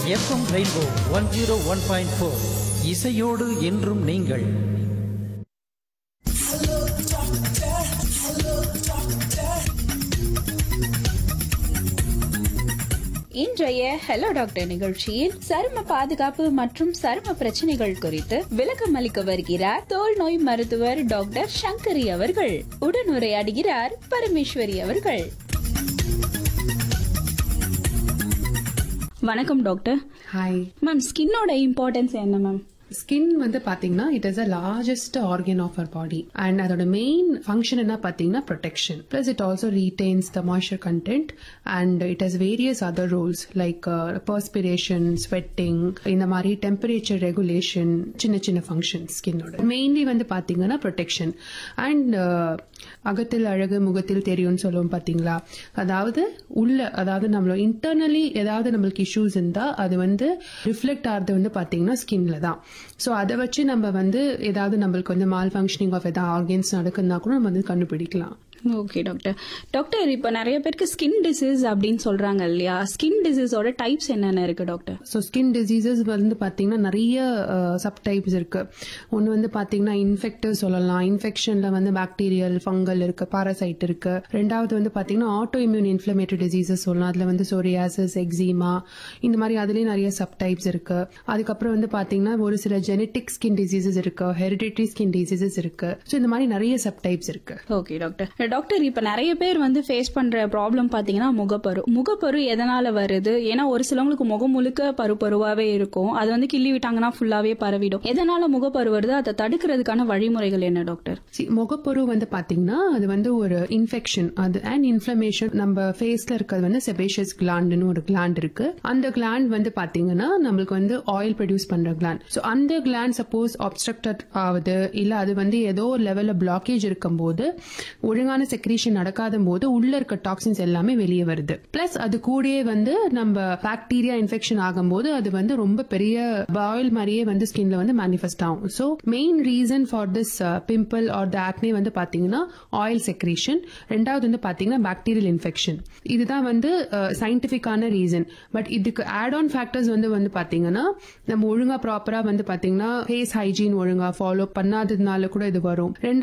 FM rainbow one zero one point four இசையோடு என்றும் நீங்கள் இன்றைய ஹலோ டாக்டர் நிகழ்ச்சியில் சரும பாதுகாப்பு மற்றும் சரும பிரச்சனைகள் குறித்து விளக்கம் அளிக்க வருகிறார் தோல் நோய் மருத்துவர் டாக்டர் சங்கரி அவர்கள் உடனுரையாடுகிறார் பரமேஸ்வரி அவர்கள் வணக்கம் டாக்டர் ஹாய் மேம் ஸ்கின்னோட இம்பார்ட்டன்ஸ் என்ன மேம் ஸ்கின் வந்து பாத்தீங்கன்னா it is a largest organ of our body and அதோட மெயின் ஃபங்க்ஷன் என்ன பாத்தீங்கன்னா protection plus it also retains the moisture content and it has various other roles like perspiration sweating இந்த மாதிரி temperature regulation சின்ன சின்ன function ஸ்கின்னோட mainly வந்து பாத்தீங்கன்னா protection and அகத்தில் அழகு முகத்தில் தெரியும்னு சொல்லுவோம் பாத்தீங்களா அதாவது உள்ள அதாவது நம்மள இன்டர்னலி ஏதாவது நம்மளுக்கு இஷ்யூஸ் இருந்தா அது வந்து ரிஃப்ளெக்ட் ஆகிறது வந்து பாத்தீங்கன்னா ஸ்கின்ல தான் ஸோ அதை வச்சு நம்ம வந்து ஏதாவது நம்மளுக்கு வந்து மால் ஃபங்க்ஷனிங் ஆஃப் ஏதாவது ஆர்கன்ஸ் நடக்குதுன்னா கூட நம்ம வந்து கண்டுபிடிக்கலாம் ஓகே டாக்டர் டாக்டர் இப்போ நிறைய பேருக்கு ஸ்கின் டிசீஸ் அப்படின்னு சொல்றாங்க இல்லையா ஸ்கின் டிசீஸோட டைப்ஸ் என்னென்ன இருக்கு டாக்டர் ஸோ ஸ்கின் டிசீசஸ் வந்து பார்த்தீங்கன்னா நிறைய சப் டைப்ஸ் இருக்கு ஒன்று வந்து பார்த்தீங்கன்னா இன்ஃபெக்டிவ் சொல்லலாம் இன்ஃபெக்ஷன்ல வந்து பாக்டீரியல் ஃபங்கல் இருக்கு பாராசைட் இருக்கு ரெண்டாவது வந்து பார்த்தீங்கன்னா ஆட்டோ இம்யூன் இன்ஃபிளமேட்டரி டிசீசஸ் சொல்லலாம் அதில் வந்து சோரியாசிஸ் எக்ஸிமா இந்த மாதிரி அதுலேயும் நிறைய சப் டைப்ஸ் இருக்கு அதுக்கப்புறம் வந்து பார்த்தீங்கன்னா ஒரு சில ஜெனட்டிக் ஸ்கின் டிசீசஸ் இருக்கு ஹெரிடிட்டரி ஸ்கின் டிசீசஸ் இருக்கு ஸோ இந்த மாதிரி நிறைய சப் டைப்ஸ் இருக்கு ஓகே டாக்டர் டாக்டர் இப்ப நிறைய பேர் வந்து ஃபேஸ் பண்ற ப்ராப்ளம் பாத்தீங்கன்னா முகப்பரு முகப்பரு எதனால வருது ஏன்னா ஒரு சிலவங்களுக்கு முகம் முழுக்க பரு பருவாவே இருக்கும் அது வந்து கிள்ளி விட்டாங்கன்னா ஃபுல்லாவே பரவிடும் எதனால முகப்பரு வருது அதை தடுக்கிறதுக்கான வழிமுறைகள் என்ன டாக்டர் See, முகப்பரு வந்து பாத்தீங்கன்னா அது வந்து ஒரு இன்ஃபெக்ஷன் அது அண்ட் இன்ஃபிளமேஷன் நம்ம ஃபேஸ்ல இருக்கிறது வந்து செபேஷியஸ் கிளாண்ட்னு ஒரு கிளாண்ட் இருக்கு அந்த கிளாண்ட் வந்து பாத்தீங்கன்னா நம்மளுக்கு வந்து ஆயில் ப்ரொடியூஸ் பண்ற கிளாண்ட் ஸோ அந்த கிளாண்ட் சப்போஸ் ஆப்ஸ்ட்ரக்டட் ஆகுது இல்ல அது வந்து ஏதோ ஒரு லெவல்ல பிளாக்கேஜ் இருக்கும்போது ஒழுங்கான செக்ரீஷன் நடக்காத போது உள்ள இருக்க டாக்ஸின்ஸ் எல்லாமே வெளியே வருது பிளஸ் அது கூடயே வந்து நம்ம பாக்டீரியா இன்ஃபெக்ஷன் ஆகும்போது அது வந்து ரொம்ப பெரிய பாயில் மாதிரியே வந்து ஸ்கின்ல வந்து மேனிஃபெஸ்ட் ஆகும் so main reason for this pimple or the acne வந்து பாத்தீங்கன்னா ஆயில் செக்ரீஷன் ரெண்டாவது வந்து பாத்தீங்கன்னா பாக்டீரியல் இன்ஃபெக்ஷன் இதுதான் வந்து சயின்டிபிக்கான ரீசன் பட் இதுக்கு ஆட் ஆன் ஃபேக்டர்ஸ் வந்து வந்து பாத்தீங்கன்னா நம்ம ஒழுங்கா ப்ராப்பரா வந்து பாத்தீங்கன்னா ஃபேஸ் ஹைஜீன் ஒழுங்கா ஃபாலோ பண்ணாததுனால கூட இது வரும் ரெண்டாவது